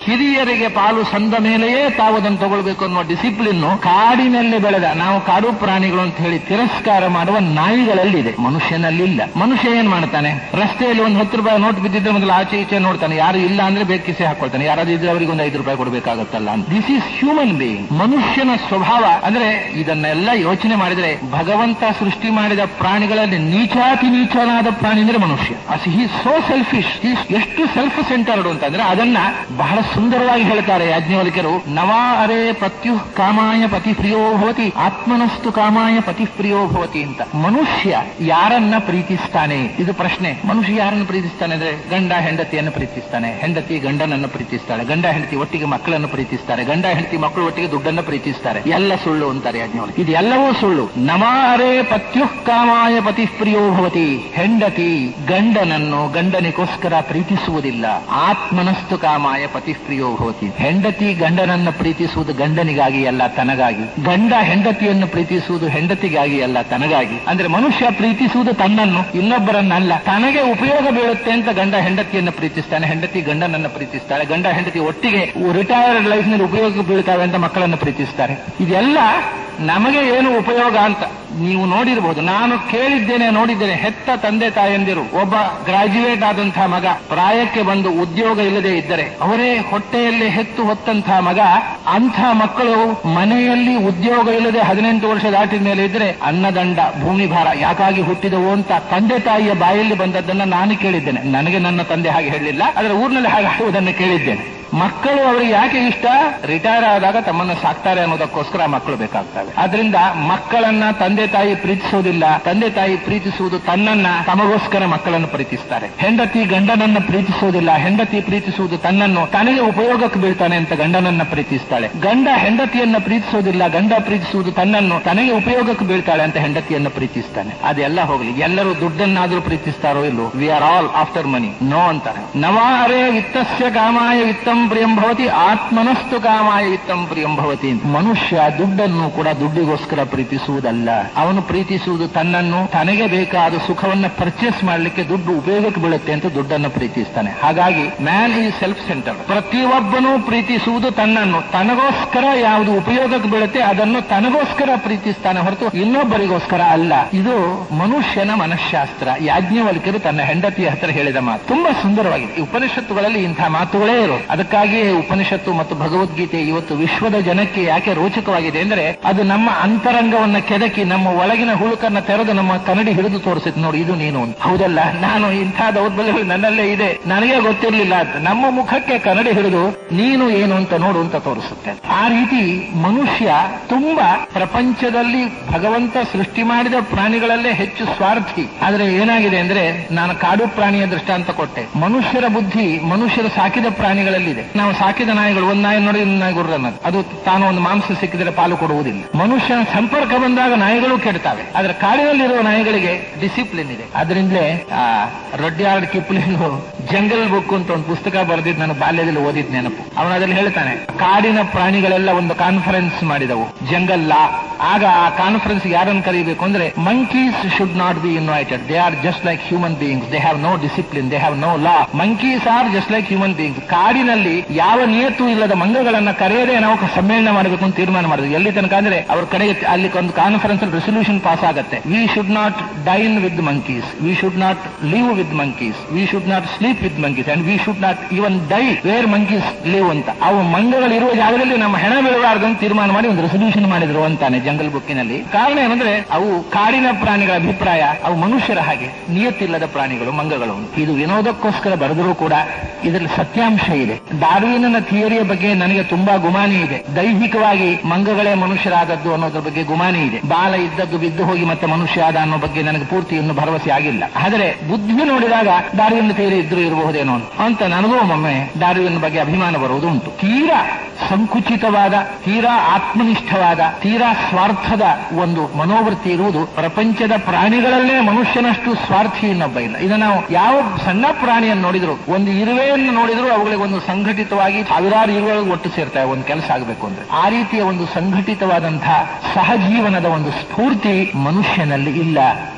ಹಿರಿಯರಿಗೆ ಪಾಲು ಸಂದ ಮೇಲೆಯೇ ತಾವು ಅದನ್ನು ತಗೊಳ್ಬೇಕು ಅನ್ನುವ ಡಿಸಿಪ್ಲಿನ್ ಕಾಡಿನಲ್ಲಿ ಬೆಳೆದ ನಾವು ಕಾಡು ಪ್ರಾಣಿಗಳು ಅಂತ ಹೇಳಿ ತಿರಸ್ಕಾರ ಮಾಡುವ ನಾಯಿಗಳಲ್ಲಿದೆ ಮನುಷ್ಯನಲ್ಲಿಲ್ಲ ಮನುಷ್ಯ ಏನ್ ಮಾಡ್ತಾನೆ ರಸ್ತೆಯಲ್ಲಿ ಒಂದು ಹತ್ತು ರೂಪಾಯಿ ನೋಟ್ ಬಿದ್ದಿದ್ರೆ ಮೊದಲು ಆಚೆ ಈಚೆ ನೋಡ್ತಾನೆ ಯಾರು ಇಲ್ಲ ಅಂದ್ರೆ ಬೇಕಿಸೆ ಹಾಕೊಳ್ತಾನೆ ಯಾರಾದ್ರೂ ಇದ್ರೆ ಅವರಿಗೆ ಒಂದು ಐದು ರೂಪಾಯಿ ಕೊಡಬೇಕಾಗತ್ತಲ್ಲ ದಿಸ್ ಈಸ್ ಹ್ಯೂಮನ್ ಬೀಯಿಂಗ್ ಮನುಷ್ಯನ ಸ್ವಭಾವ ಅಂದ್ರೆ ಇದನ್ನೆಲ್ಲ ಯೋಚನೆ ಮಾಡಿದ್ರೆ ಭಗವಂತ ಸೃಷ್ಟಿ ಮಾಡಿದ ಪ್ರಾಣಿಗಳಲ್ಲಿ ನೀಚಾತಿ ನೀಚನಾದ ಪ್ರಾಣಿ ಅಂದ್ರೆ ಮನುಷ್ಯ ಹಿ ಸೋ ಸೆಲ್ಫಿಶ್ ಎಷ್ಟು ಸೆಲ್ಫ್ ಸೆಂಟರ್ಡ್ ಅಂತಂದ್ರೆ ಅದನ್ನ ಬಹಳ ಸುಂದರವಾಗಿ ಹೇಳ್ತಾರೆ ಯಾಜ್ಞವಲ್ಕ್ಯರು ನವಾ ಅರೇ ಪ್ರತ್ಯು ಕಾಮಾಯ ಪತಿ ಪ್ರಿಯೋ ಭವತಿ ಆತ್ಮನಸ್ತು ಕಾಮಾಯ ಪತಿ ಪ್ರಿಯೋ ಭವತಿ ಅಂತ ಮನುಷ್ಯ ಯಾರನ್ನ ಪ್ರೀತಿಸ್ತಾನೆ ಇದು ಪ್ರಶ್ನೆ ಮನುಷ್ಯ ಯಾರನ್ನು ಪ್ರೀತಿಸ್ತಾನೆ ಅಂದ್ರೆ ಗಂಡ ಹೆಂಡತಿಯನ್ನು ಪ್ರೀತಿಸ್ತಾನೆ ಹೆಂಡತಿ ಗಂಡನನ್ನು ಪ್ರೀತಿಸ್ತಾಳೆ ಗಂಡ ಹೆಂಡತಿ ಒಟ್ಟಿಗೆ ಮಕ್ಕಳನ್ನು ಪ್ರೀತಿಸ್ತಾರೆ ಗಂಡ ಹೆಂಡತಿ ಮಕ್ಕಳು ಒಟ್ಟಿಗೆ ದುಡ್ಡನ್ನು ಪ್ರೀತಿಸ್ತಾರೆ ಎಲ್ಲ ಸುಳ್ಳು ಅಂತಾರೆ ಯಾಜ್ಞವಲ್ಕ್ಯ ಇದು ಎಲ್ಲವೂ ಸುಳ್ಳು ನಮಾರೇ ಪತ್ಯು ಕಾಮಾಯ ಪತಿ ಪ್ರಿಯೋ ಭವತಿ ಹೆಂಡತಿ ಗಂಡನನ್ನು ಗಂಡನಿಗೋಸ್ಕರ ಪ್ರೀತಿಸುವುದಿಲ್ಲ ಆತ್ಮನಸ್ತು ಕಾಮಾಯ ಪತಿ ಪ್ರಿಯೋ ಭವತಿ ಹೆಂಡತಿ ಗಂಡನನ್ನು ಪ್ರೀತಿಸುವುದು ಗಂಡನಿಗಾಗಿ ಅಲ್ಲ ತನಗಾಗಿ ಗಂಡ ಹೆಂಡತಿಯನ್ನು ಪ್ರೀತಿಸುವುದು ಹೆಂಡತಿಗಾಗಿ ಅಲ್ಲ ತನಗಾಗಿ ಅಂದ್ರೆ ಮನುಷ್ಯ ಪ್ರೀತಿಸುವುದು ತನ್ನನ್ನು ಇನ್ನೊಬ್ಬರನ್ನಲ್ಲ ತನಗೆ ಉಪಯೋಗ ಬೀಳುತ್ತೆ ಅಂತ ಗಂಡ ಹೆಂಡತಿಯನ್ನು ಪ್ರೀತಿಸ್ತಾನೆ ಹೆಂಡತಿ ಗಂಡನನ್ನು ಪ್ರೀತಿಸ್ತಾಳೆ ಗಂಡ ಹೆಂಡತಿ ಒಟ್ಟಿಗೆ ರಿಟೈರ್ಡ್ ಲೈಫ್ ನಲ್ಲಿ ಉಪಯೋಗ ಬೀಳ್ತಾವೆ ಅಂತ ಮಕ್ಕಳನ್ನು ಪ್ರೀತಿಸ್ತಾರೆ ಇದೆಲ್ಲ ನಮಗೆ ಏನು ಉಪಯೋಗ ಅಂತ ನೀವು ನೋಡಿರಬಹುದು ನಾನು ಕೇಳಿದ್ದೇನೆ ನೋಡಿದ್ದೇನೆ ಹೆತ್ತ ತಂದೆ ತಾಯಂದಿರು ಒಬ್ಬ ಗ್ರಾಜ್ಯುಯೇಟ್ ಆದಂತಹ ಮಗ ಪ್ರಾಯಕ್ಕೆ ಬಂದು ಉದ್ಯೋಗ ಇಲ್ಲದೆ ಇದ್ದರೆ ಅವರೇ ಹೊಟ್ಟೆಯಲ್ಲಿ ಹೆತ್ತು ಹೊತ್ತಂತಹ ಮಗ ಅಂಥ ಮಕ್ಕಳು ಮನೆಯಲ್ಲಿ ಉದ್ಯೋಗ ಇಲ್ಲದೆ ಹದಿನೆಂಟು ವರ್ಷ ದಾಟಿದ ಮೇಲೆ ಇದ್ರೆ ಅನ್ನದಂಡ ಭೂಮಿ ಭಾರ ಯಾಕಾಗಿ ಹುಟ್ಟಿದವು ಅಂತ ತಂದೆ ತಾಯಿಯ ಬಾಯಲ್ಲಿ ಬಂದದ್ದನ್ನ ನಾನು ಕೇಳಿದ್ದೇನೆ ನನಗೆ ನನ್ನ ತಂದೆ ಹಾಗೆ ಹೇಳಲಿಲ್ಲ ಅದರ ಊರಿನಲ್ಲಿ ಹಾಗೆ ಆಗುವುದನ್ನು ಕೇಳಿದ್ದೇನೆ ಮಕ್ಕಳು ಅವರಿಗೆ ಯಾಕೆ ಇಷ್ಟ ರಿಟೈರ್ ಆದಾಗ ತಮ್ಮನ್ನು ಸಾಕ್ತಾರೆ ಅನ್ನೋದಕ್ಕೋಸ್ಕರ ಮಕ್ಕಳು ಬೇಕಾಗ್ತವೆ ಆದ್ರಿಂದ ಮಕ್ಕಳನ್ನ ತಂದೆ ತಾಯಿ ಪ್ರೀತಿಸುವುದಿಲ್ಲ ತಂದೆ ತಾಯಿ ಪ್ರೀತಿಸುವುದು ತನ್ನನ್ನ ತಮಗೋಸ್ಕರ ಮಕ್ಕಳನ್ನು ಪ್ರೀತಿಸ್ತಾರೆ ಹೆಂಡತಿ ಗಂಡನನ್ನ ಪ್ರೀತಿಸುವುದಿಲ್ಲ ಹೆಂಡತಿ ಪ್ರೀತಿಸುವುದು ತನ್ನನ್ನು ತನಗೆ ಉಪಯೋಗಕ್ಕೆ ಬೀಳ್ತಾನೆ ಅಂತ ಗಂಡನನ್ನ ಪ್ರೀತಿಸ್ತಾಳೆ ಗಂಡ ಹೆಂಡತಿಯನ್ನ ಪ್ರೀತಿಸುವುದಿಲ್ಲ ಗಂಡ ಪ್ರೀತಿಸುವುದು ತನ್ನನ್ನು ತನಗೆ ಉಪಯೋಗಕ್ಕೆ ಬೀಳ್ತಾಳೆ ಅಂತ ಹೆಂಡತಿಯನ್ನ ಪ್ರೀತಿಸ್ತಾನೆ ಅದೆಲ್ಲ ಹೋಗಲಿ ಎಲ್ಲರೂ ದುಡ್ಡನ್ನಾದ್ರೂ ಪ್ರೀತಿಸ್ತಾರೋ ಇಲ್ಲೋ we are all after money no ಅಂತಾರೆ ನವಾರೇ ವಿತ್ತಸ್ಯ ಕಾಮಾಯ ವಿತ್ತಂ ಪ್ರಿಯಂ ಭವತಿ ಆತ್ಮನಸ್ತು ಕಾಮಾಯ ವಿತ್ತಂ ಪ್ರಿಯಂ ಭವತಿ ಮನುಷ್ಯ ದುಡ್ಡನ್ನು ಕೂಡ ದುಡ್ಡಿಗೋಸ್ಕರ ಪ್ರೀತಿಸುವುದಲ್ಲ ಅವನು ಪ್ರೀತಿಸುವುದು ತನ್ನನ್ನು ತನಗೆ ಬೇಕಾದ ಸುಖವನ್ನ ಪರ್ಚೇಸ್ ಮಾಡಲಿಕ್ಕೆ ದುಡ್ಡು ಉಪಯೋಗಕ್ಕೆ ಬೀಳುತ್ತೆ ಅಂತ ದುಡ್ಡನ್ನು ಪ್ರೀತಿಸ್ತಾನೆ ಹಾಗಾಗಿ ಮ್ಯಾನ್ ಈ ಸೆಲ್ಫ್ ಸೆಂಟರ್ ಪ್ರತಿಯೊಬ್ಬನೂ ಪ್ರೀತಿಸುವುದು ತನ್ನನ್ನು ತನಗೋಸ್ಕರ ಯಾವುದು ಉಪಯೋಗಕ್ಕೆ ಬೀಳುತ್ತೆ ಅದನ್ನು ತನಗೋಸ್ಕರ ಪ್ರೀತಿಸ್ತಾನೆ ಹೊರತು ಇನ್ನೊಬ್ಬರಿಗೋಸ್ಕರ ಅಲ್ಲ ಇದು ಮನುಷ್ಯನ ಮನಃಶಾಸ್ತ್ರ ಯಾಜ್ಞವಲ್ಕ್ಯರು ತನ್ನ ಹೆಂಡತಿಯ ಹತ್ರ ಹೇಳಿದ ಮಾತು ತುಂಬಾ ಸುಂದರವಾಗಿದೆ ಈ ಉಪನಿಷತ್ತುಗಳಲ್ಲಿ ಇಂತಹ ಮಾತುಗಳೇ ಇರೋದು ಅದಕ್ಕಾಗಿಯೇ ಉಪನಿಷತ್ತು ಮತ್ತು ಭಗವದ್ಗೀತೆ ಇವತ್ತು ವಿಶ್ವದ ಜನಕ್ಕೆ ಯಾಕೆ ರೋಚಕವಾಗಿದೆ ಅಂದ್ರೆ ಅದು ನಮ್ಮ ಅಂತರಂಗವನ್ನ ಕೆದಕಿ ನಮ್ಮ ಒಳಗಿನ ಹುಳುಕನ್ನ ತೆರೆದು ನಮ್ಮ ಕನ್ನಡಿ ಹಿಡಿದು ತೋರಿಸಿತ್ತು ನೋಡಿ ಇದು ನೀನು ಅಂತ. ಹೌದಲ್ಲ ನಾನು ಇಂಥ ದೌರ್ಬಲ್ಯಗಳು ನನ್ನಲ್ಲೇ ಇದೆ ನನಗೆ ಗೊತ್ತಿರಲಿಲ್ಲ ಅಂತ ನಮ್ಮ ಮುಖಕ್ಕೆ ಕನ್ನಡಿ ಹಿಡಿದು ನೀನು ಏನು ಅಂತ ನೋಡು ಅಂತ ತೋರಿಸುತ್ತೆ ಆ ರೀತಿ ಮನುಷ್ಯ ತುಂಬಾ ಪ್ರಪಂಚದಲ್ಲಿ ಭಗವಂತ ಸೃಷ್ಟಿ ಮಾಡಿದ ಪ್ರಾಣಿಗಳಲ್ಲೇ ಹೆಚ್ಚು ಸ್ವಾರ್ಥಿ ಆದ್ರೆ ಏನಾಗಿದೆ ಅಂದ್ರೆ ನಾನು ಕಾಡು ಪ್ರಾಣಿಯ ದೃಷ್ಟಾಂತ ಕೊಟ್ಟೆ ಮನುಷ್ಯರ ಬುದ್ಧಿ ಮನುಷ್ಯರು ಸಾಕಿದ ಪ್ರಾಣಿಗಳಲ್ಲಿದೆ ನಾವು ಸಾಕಿದ ನಾಯಿಗಳು ಒಂದು ನಾಯಿ ನೋಡಿ ಇನ್ನೊಂದು ನಾಯಿ ಗುರ್ರ ಅನ್ನೋದು ಅದು ತಾನು ಒಂದು ಮಾಂಸ ಸಿಕ್ಕಿದರೆ ಪಾಲು ಕೊಡುವುದಿಲ್ಲ ಮನುಷ್ಯನ ಸಂಪರ್ಕ ಬಂದಾಗ ನಾಯಿಗಳು ಕೆಡ್ತಾವೆ ಆದ್ರೆ ಕಾಡಿನಲ್ಲಿರುವ ನಾಯಿಗಳಿಗೆ ಡಿಸಿಪ್ಲಿನ್ ಇದೆ ಅದರಿಂದಲೇ ಆ ರೊಡ್ಯಾರ್ಡ್ ಕಿಪ್ಲಿಂಗ್ ಜಂಗಲ್ ಬುಕ್ ಅಂತ ಒಂದು ಪುಸ್ತಕ ಬರೆದಿದ್ದು ನಾನು ಬಾಲ್ಯದಲ್ಲಿ ಓದಿದ್ ನೆನಪು ಅವನು ಅದ್ರಲ್ಲಿ ಹೇಳ್ತಾನೆ ಕಾಡಿನ ಪ್ರಾಣಿಗಳೆಲ್ಲ ಒಂದು ಕಾನ್ಫರೆನ್ಸ್ ಮಾಡಿದವು ಜಂಗಲ್ ಲಾ ಆಗ ಆ ಕಾನ್ಫರೆನ್ಸ್ ಯಾರನ್ನು ಕರೀಬೇಕು ಅಂದ್ರೆ monkeys should not be invited they are just like human beings they have no discipline they have no law monkeys are just like human beings ಕಾಡಿನಲ್ಲಿ ಯಾವ ನಿಯತ್ತು ಇಲ್ಲದ ಮಂಗಗಳನ್ನ ಕರೆಯದೆ ನಾವು ಸಮ್ಮೇಳನ ಮಾಡಬೇಕು ಅಂತ ತೀರ್ಮಾನ ಮಾಡಿದ್ವಿ ಎಲ್ಲಿ ತನಕ ಅಂದ್ರೆ ಅವ್ರ ಕಡೆಗೆ ಅಲ್ಲಿ ಒಂದು ಕಾನ್ಫರೆನ್ಸ್ ಅಲ್ಲಿ ರೆಸೊಲ್ಯೂಷನ್ ಪಾಸ್ ಆಗುತ್ತೆ we should not dine with monkeys we should not live with monkeys we should not sleep with monkeys and we should not even die where monkeys live ಅಂತ ಅವು ಮಂಗಗಳು ಇರುವ ಜಾಗದಲ್ಲಿ ನಮ್ಮ ಹೆಣ ಬೀಳಬಾರದು ಅಂತ ತೀರ್ಮಾನ ಮಾಡಿ ಒಂದು ರೆಸೊಲ್ಯೂಷನ್ ಮಾಡಿದ್ರು ಅಂತಾನೆ ಜಂಗಲ್ ಬುಕ್ಕಿನಲ್ಲಿ ಕಾರಣ ಏನಂದ್ರೆ ಅವು ಕಾಡಿನ ಪ್ರಾಣಿಗಳ ಅಭಿಪ್ರಾಯ ಅವು ಮನುಷ್ಯರ ಹಾಗೆ ನಿಯತ್ತಿಲ್ಲದ ಪ್ರಾಣಿಗಳು ಮಂಗಗಳು ಇದು ವಿನೋದಕ್ಕೋಸ್ಕರ ಬರೆದರೂ ಕೂಡ ಇದರಲ್ಲಿ ಸತ್ಯಾಂಶ ಇದೆ ಡಾರ್ವಿನನ ಥಿಯರಿಯ ಬಗ್ಗೆ ನನಗೆ ತುಂಬಾ ಗುಮಾನಿ ಇದೆ ದೈಹಿಕವಾಗಿ ಮಂಗಗಳೇ ಮನುಷ್ಯರಾದದ್ದು ಅನ್ನೋದ್ರ ಬಗ್ಗೆ ಗುಮಾನಿ ಇದೆ ಬಾಲ ಇದ್ದದ್ದು ಬಿದ್ದು ಹೋಗಿ ಮತ್ತೆ ಮನುಷ್ಯ ಆದ ಅನ್ನೋ ಬಗ್ಗೆ ನನಗೆ ಪೂರ್ತಿ ಇನ್ನು ಭರವಸೆ ಆಗಿಲ್ಲ ಆದರೆ ಬುದ್ಧಿ ನೋಡಿದಾಗ ಡಾರ್ವಿನ್ ಥಿಯರಿ ಇದ್ರೂ ಇರಬಹುದೇನೋ ಅಂತ ನನಗೂ ಒಮ್ಮೊಮ್ಮೆ ಡಾರ್ವಿನ್ ಬಗ್ಗೆ ಅಭಿಮಾನ ಬರುವುದು ಉಂಟು ತೀರಾ ಸಂಕುಚಿತವಾದ ತೀರಾ ಆತ್ಮನಿಷ್ಠವಾದ ತೀರಾ ಸ್ವಾರ್ಥದ ಒಂದು ಮನೋವೃತ್ತಿ ಇರುವುದು ಪ್ರಪಂಚದ ಪ್ರಾಣಿಗಳಲ್ಲೇ ಮನುಷ್ಯನಷ್ಟು ಸ್ವಾರ್ಥಿ ಇನ್ನೊಬ್ಬ ಇಲ್ಲ ಇದು ನಾವು ಯಾವ ಸಣ್ಣ ಪ್ರಾಣಿಯನ್ನು ನೋಡಿದ್ರು ಒಂದು ಇರುವೆಯನ್ನು ನೋಡಿದ್ರು ಅವುಗಳಿಗೆ ಒಂದು ಸಂಘಟಿತವಾಗಿ ಸಾವಿರಾರು ಇರುವೆಗಳು ಒಟ್ಟು ಸೇರ್ತಾವೆ ಒಂದು ಕೆಲಸ ಆಗಬೇಕು ಅಂದ್ರೆ ಆ ರೀತಿಯ ಒಂದು ಸಂಘಟಿತವಾದಂತಹ ಸಹಜೀವನದ ಒಂದು ಸ್ಫೂರ್ತಿ ಮನುಷ್ಯನಲ್ಲಿ ಇಲ್ಲ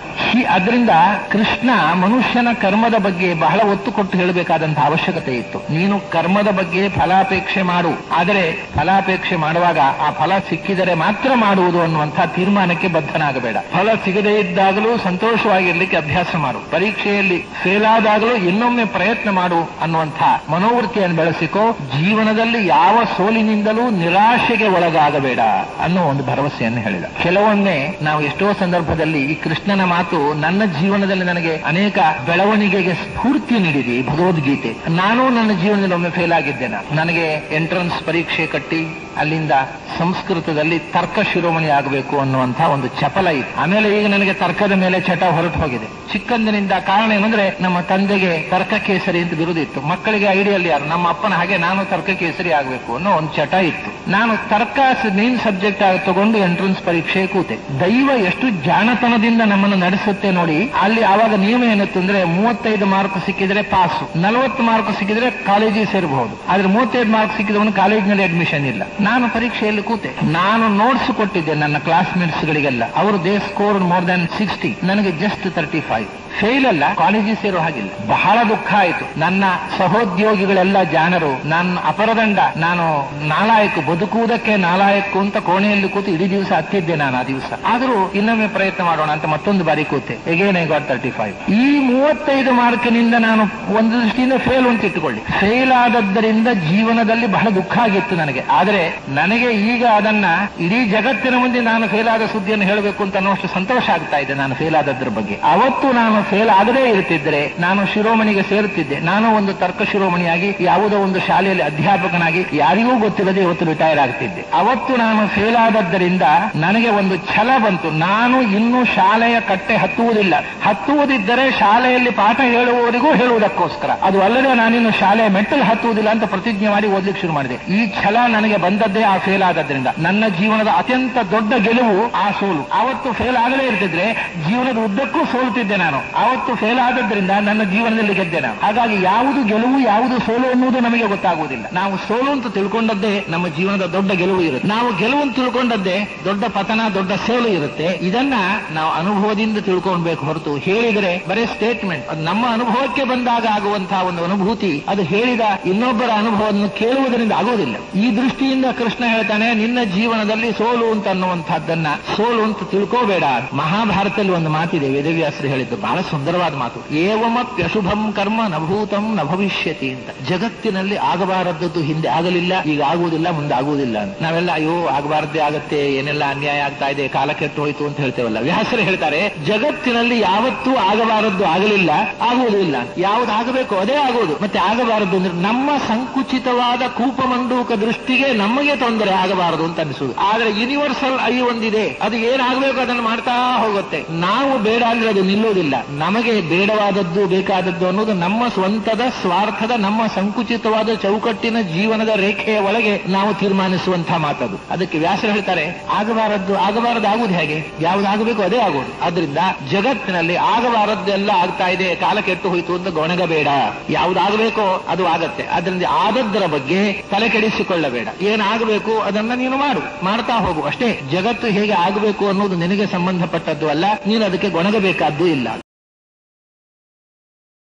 ಹಿ- ಅದರಿಂದ ಕೃಷ್ಣ ಮನುಷ್ಯನ ಕರ್ಮದ ಬಗ್ಗೆ ಬಹಳ ಒತ್ತು ಕೊಟ್ಟು ಹೇಳಬೇಕಾದಂತಹ ಅವಶ್ಯಕತೆ ಇತ್ತು ನೀನು ಕರ್ಮದ ಬಗ್ಗೆ ಫಲಾಪೇಕ್ಷೆ ಮಾಡು ಆದರೆ ಫಲಾಪೇಕ್ಷೆ ಮಾಡುವಾಗ ಆ ಫಲ ಸಿಕ್ಕಿದರೆ ಮಾತ್ರ ಮಾಡುವುದು ಅನ್ನುವಂತಹ ತೀರ್ಮಾನಕ್ಕೆ ಬದ್ಧನಾಗಬೇಡ ಫಲ ಸಿಗದೇ ಇದ್ದಾಗಲೂ ಸಂತೋಷವಾಗಿರ್ಲಿಕ್ಕೆ ಅಭ್ಯಾಸ ಮಾಡು ಪರೀಕ್ಷೆಯಲ್ಲಿ ಫೇಲ್ ಆದಾಗಲೂ ಇನ್ನೊಮ್ಮೆ ಪ್ರಯತ್ನ ಮಾಡು ಅನ್ನುವಂಥ ಮನೋವೃತ್ತಿಯನ್ನು ಬೆಳೆಸಿಕೋ ಜೀವನದಲ್ಲಿ ಯಾವ ಸೋಲಿನಿಂದಲೂ ನಿರಾಶೆಗೆ ಒಳಗಾಗಬೇಡ ಅನ್ನೋ ಒಂದು ಭರವಸೆಯನ್ನು ಹೇಳಿದ ಕೆಲವೊಮ್ಮೆ ನಾವು ಎಷ್ಟೋ ಸಂದರ್ಭದಲ್ಲಿ ಈ ಕೃಷ್ಣನ ಮಾತು ನನ್ನ ಜೀವನದಲ್ಲಿ ನನಗೆ ಅನೇಕ ಬೆಳವಣಿಗೆಗೆ ಸ್ಫೂರ್ತಿ ನೀಡಿದೆ ಈ ಭಗವದ್ಗೀತೆ ನಾನು ನನ್ನ ಜೀವನದಲ್ಲಿ ಒಮ್ಮೆ ಫೇಲ್ ಆಗಿದ್ದೇನೆ ನನಗೆ ಎಂಟ್ರನ್ಸ್ ಪರೀಕ್ಷೆ ಕಟ್ಟಿ ಅಲ್ಲಿಂದ ಸಂಸ್ಕೃತದಲ್ಲಿ ತರ್ಕ ಶಿರೋಮಣಿ ಆಗಬೇಕು ಅನ್ನುವಂಥ ಒಂದು ಚಪಲ ಇತ್ತು ಆಮೇಲೆ ಈಗ ನನಗೆ ತರ್ಕದ ಮೇಲೆ ಚಟ ಹೊರಟು ಹೋಗಿದೆ ಚಿಕ್ಕಂದಿನಿಂದ ಕಾರಣ ಏನಂದ್ರೆ ನಮ್ಮ ತಂದೆಗೆ ತರ್ಕ ಕೇಸರಿ ಅಂತ ಬಿರುದಿತ್ತು ಮಕ್ಕಳಿಗೆ ಐಡಿಯಲ್ಲಿ ಯಾರು ನಮ್ಮ ಅಪ್ಪನ ಹಾಗೆ ನಾನು ತರ್ಕ ಕೇಸರಿ ಆಗಬೇಕು ಅನ್ನೋ ಒಂದು ಚಟ ಇತ್ತು ನಾನು ತರ್ಕ ಮೇನ್ ಸಬ್ಜೆಕ್ಟ್ ಆಗಿ ತಗೊಂಡು ಎಂಟ್ರನ್ಸ್ ಪರೀಕ್ಷೆ ಕೂತೆ ದೈವ ಎಷ್ಟು ಜಾಣತನದಿಂದ ನಮ್ಮನ್ನು ನಡೆಸುತ್ತೆ ನೋಡಿ ಅಲ್ಲಿ ಆವಾಗ ನಿಯಮ ಏನಿತ್ತು ಅಂದ್ರೆ ಮೂವತ್ತೈದು ಮಾರ್ಕ್ ಸಿಕ್ಕಿದ್ರೆ ಪಾಸು ನಲವತ್ತು ಮಾರ್ಕ್ ಸಿಕ್ಕಿದ್ರೆ ಕಾಲೇಜಿಗೆ ಸೇರಬಹುದು ಆದ್ರೆ ಮೂವತ್ತೈದು ಮಾರ್ಕ್ ಸಿಕ್ಕಿದವನು ಕಾಲೇಜಿನಲ್ಲಿ ಅಡ್ಮಿಷನ್ ಇಲ್ಲ ನಾನು ಪರೀಕ್ಷೆಯಲ್ಲಿ ಕೂತೆ ನಾನು ನೋಟ್ಸ್ ಕೊಟ್ಟಿದ್ದೆ ನನ್ನ ಕ್ಲಾಸ್ಮೇಟ್ಸ್ ಗಳಿಗೆಲ್ಲ ಅವರು they score more than sixty ನನಗೆ ಜಸ್ಟ್ ತರ್ಟಿ ಫೈವ್ ಫೇಲ್ ಅಲ್ಲ ಕಾಲೇಜಿಗೆ ಸೇರೋ ಹಾಗಿಲ್ಲ ಬಹಳ ದುಃಖ ಆಯಿತು ನನ್ನ ಸಹೋದ್ಯೋಗಿಗಳೆಲ್ಲ ಜಾಣರು ನನ್ನ ಅಪರದಂಡ ನಾನು ನಾಲಾಯಕ ಬದುಕುವುದಕ್ಕೆ ನಾಲಾಯಕು ಅಂತ ಕೋಣೆಯಲ್ಲಿ ಕೂತು ಇಡೀ ದಿವಸ ಹತ್ತಿದ್ದೆ ನಾನು ಆ ದಿವಸ ಆದರೂ ಇನ್ನೊಮ್ಮೆ ಪ್ರಯತ್ನ ಮಾಡೋಣ ಅಂತ ಮತ್ತೊಂದು ಬಾರಿ ಕೂತೆ again I got thirty five ಈ ಮೂವತ್ತೈದು ಮಾರ್ಕ್ನಿಂದ ನಾನು ಒಂದು ದೃಷ್ಟಿಯಿಂದ ಫೇಲ್ ಅಂತ ಇಟ್ಟುಕೊಳ್ಳಿ ಫೇಲ್ ಆದದ್ದರಿಂದ ಜೀವನದಲ್ಲಿ ಬಹಳ ದುಃಖ ಆಗಿತ್ತು ನನಗೆ ಆದರೆ ನನಗೆ ಈಗ ಅದನ್ನ ಇಡೀ ಜಗತ್ತಿನ ಮುಂದೆ ನಾನು ಫೇಲ್ ಆದ ಸುದ್ದಿಯನ್ನು ಹೇಳಬೇಕು ಅಂತ ಅನ್ನೋಷ್ಟು ಸಂತೋಷ ಆಗ್ತಾ ಇದೆ ನಾನು ಫೇಲ್ ಆದದ್ರ ಬಗ್ಗೆ ಅವತ್ತು ನಾನು ಫೇಲ್ ಆಗದೇ ಇರ್ತಿದ್ರೆ ನಾನು ಶಿರೋಮಣಿಗೆ ಸೇರುತ್ತಿದ್ದೆ ನಾನು ಒಂದು ತರ್ಕ ಶಿರೋಮಣಿಯಾಗಿ ಯಾವುದೋ ಒಂದು ಶಾಲೆಯಲ್ಲಿ ಅಧ್ಯಾಪಕನಾಗಿ ಯಾರಿಗೂ ಗೊತ್ತಿಲ್ಲದೆ ಇವತ್ತು ರಿಟೈರ್ ಆಗ್ತಿದ್ದೆ ಅವತ್ತು ನಾನು ಫೇಲ್ ಆದದ್ದರಿಂದ ನನಗೆ ಒಂದು ಛಲ ಬಂತು ನಾನು ಇನ್ನೂ ಶಾಲೆಯ ಕಟ್ಟೆ ಹತ್ತುವುದಿಲ್ಲ ಹತ್ತುವುದಿದ್ದರೆ ಶಾಲೆಯಲ್ಲಿ ಪಾಠ ಹೇಳುವವರಿಗೂ ಹೇಳುವುದಕ್ಕೋಸ್ಕರ ಅದು ಅಲ್ಲದೆ ನಾನಿನ್ನು ಶಾಲೆಯ ಮೆಟ್ಟಲು ಹತ್ತುವುದಿಲ್ಲ ಅಂತ ಪ್ರತಿಜ್ಞೆ ಮಾಡಿ ಓದ್ಲಿಕ್ಕೆ ಶುರು ಮಾಡಿದೆ ಈ ಛಲ ನನಗೆ ಬಂದದ್ದೇ ಆ ಫೇಲ್ ಆದದ್ರಿಂದ ನನ್ನ ಜೀವನದ ಅತ್ಯಂತ ದೊಡ್ಡ ಗೆಲುವು ಆ ಸೋಲು ಅವತ್ತು ಫೇಲ್ ಆಗಲೇ ಇರ್ತಿದ್ರೆ ಜೀವನದ ಉದ್ದಕ್ಕೂ ಸೋಲ್ತಿದ್ದೆ ನಾನು ಅವತ್ತು ಫೇಲ್ ಆದದ್ರಿಂದ ನನ್ನ ಜೀವನದಲ್ಲಿ ಗೆದ್ದೆ ನಾನು ಹಾಗಾಗಿ ಯಾವುದು ಗೆಲುವು ಯಾವುದು ಸೋಲು ಅನ್ನುವುದು ನಮಗೆ ಗೊತ್ತಾಗುವುದಿಲ್ಲ ನಾವು ಸೋಲು ಅಂತ ತಿಳ್ಕೊಂಡದ್ದೇ ನಮ್ಮ ಜೀವನದ ದೊಡ್ಡ ಗೆಲುವು ಇರುತ್ತೆ ನಾವು ಗೆಲುವು ಅಂತ ತಿಳ್ಕೊಂಡದ್ದೇ ದೊಡ್ಡ ಪತನ ದೊಡ್ಡ ಸೋಲು ಇರುತ್ತೆ ಇದನ್ನ ನಾವು ಅನುಭವದಿಂದ ತಿಳ್ಕೊಳ್ಬೇಕು ಹೊರತು ಹೇಳಿದರೆ ಬರೀ ಸ್ಟೇಟ್ಮೆಂಟ್ ಅದು ನಮ್ಮ ಅನುಭವಕ್ಕೆ ಬಂದಾಗ ಆಗುವಂತಹ ಒಂದು ಅನುಭೂತಿ ಅದು ಹೇಳಿದ ಇನ್ನೊಬ್ಬರ ಅನುಭವವನ್ನು ಕೇಳುವುದರಿಂದ ಆಗುವುದಿಲ್ಲ ಈ ದೃಷ್ಟಿಯಿಂದ ಕೃಷ್ಣ ಹೇಳ್ತಾನೆ ನಿನ್ನ ಜೀವನದಲ್ಲಿ ಸೋಲು ಅಂತ ಅನ್ನುವಂತಹದ್ದನ್ನ ಸೋಲು ಅಂತ ತಿಳ್ಕೋಬೇಡ ಮಹಾಭಾರತದಲ್ಲಿ ಒಂದು ಮಾತಿದೆ ವೇದವ್ಯಾಸರು ಹೇಳಿದ್ದು ಬಹಳ ಸುಂದರವಾದ ಮಾತು ಏವಮಪ್ಯಶುಭಂ ಕರ್ಮ ನಭೂತಂ ನ ಭವಿಷ್ಯತಿ ಅಂತ ಜಗತ್ತಿನಲ್ಲಿ ಆಗಬಾರದದ್ದು ಹಿಂದೆ ಆಗಲಿಲ್ಲ ಈಗ ಆಗುವುದಿಲ್ಲ ಮುಂದೆ ಆಗುವುದಿಲ್ಲ ಅಂತ ನಾವೆಲ್ಲ ಅಯ್ಯೋ ಆಗಬಾರದ್ದೇ ಆಗತ್ತೆ ಏನೆಲ್ಲ ಅನ್ಯಾಯ ಆಗ್ತಾ ಇದೆ ಕಾಲ ಕೆಟ್ಟು ಹೋಯ್ತು ಅಂತ ಹೇಳ್ತೇವಲ್ಲ ವ್ಯಾಸರು ಹೇಳ್ತಾರೆ ಜಗತ್ತಿನಲ್ಲಿ ಯಾವತ್ತೂ ಆಗಬಾರದ್ದು ಆಗಲಿಲ್ಲ ಆಗುವುದಿಲ್ಲ ಯಾವ್ದು ಆಗಬೇಕು ಅದೇ ಆಗುವುದು ಮತ್ತೆ ಆಗಬಾರದು ಅಂದ್ರೆ ನಮ್ಮ ಸಂಕುಚಿತವಾದ ಕೂಪಮಂಡೂಕ ದೃಷ್ಟಿಗೆ ನಮಗೆ ತೊಂದರೆ ಆಗಬಾರದು ಅಂತ ಅನಿಸುವುದು ಆದ್ರೆ ಯೂನಿವರ್ಸಲ್ ಐ ಒಂದಿದೆ ಅದು ಏನಾಗಬೇಕು ಅದನ್ನು ಮಾಡ್ತಾ ಹೋಗುತ್ತೆ ನಾವು ಬೇಡ ಅಂದ್ರೆ ಅದು ನಿಲ್ಲೋದಿಲ್ಲ ನಮಗೆ ಬೇಡವಾದದ್ದು ಬೇಕಾದದ್ದು ಅನ್ನೋದು ನಮ್ಮ ಸ್ವಂತದ ಸ್ವಾರ್ಥದ ನಮ್ಮ ಸಂಕುಚಿತವಾದ ಚೌಕಟ್ಟಿನ ಜೀವನದ ರೇಖೆಯ ಒಳಗೆ ನಾವು ತೀರ್ಮಾನಿಸುವಂತಹ ಮಾತದು ಅದಕ್ಕೆ ವ್ಯಾಸರು ಹೇಳ್ತಾರೆ ಆಗಬಾರದ್ದು ಆಗಬಾರದು ಆಗುವುದು ಹೇಗೆ ಯಾವ್ದಾಗಬೇಕು ಅದೇ ಆಗೋದು ಆದ್ರಿಂದ ಜಗತ್ತಿನಲ್ಲಿ ಆಗಬಾರದ್ದೆಲ್ಲ ಆಗ್ತಾ ಇದೆ ಕಾಲ ಕೆಟ್ಟು ಹೋಯಿತು ಅಂತ ಗೊಣಗಬೇಡ ಯಾವ್ದಾಗಬೇಕೋ ಅದು ಆಗತ್ತೆ ಆದ್ರಿಂದ ಆದದ್ದರ ಬಗ್ಗೆ ತಲೆ ಕೆಡಿಸಿಕೊಳ್ಳಬೇಡ ಏನಾಗಬೇಕು ಅದನ್ನ ನೀನು ಮಾಡು ಮಾಡ್ತಾ ಹೋಗು ಅಷ್ಟೇ ಜಗತ್ತು ಹೇಗೆ ಆಗಬೇಕು ಅನ್ನೋದು ನಿನಗೆ ಸಂಬಂಧಪಟ್ಟದ್ದು ಅಲ್ಲ ನೀನು ಅದಕ್ಕೆ ಗೊಣಗಬೇಕಾದ್ದು ಇಲ್ಲ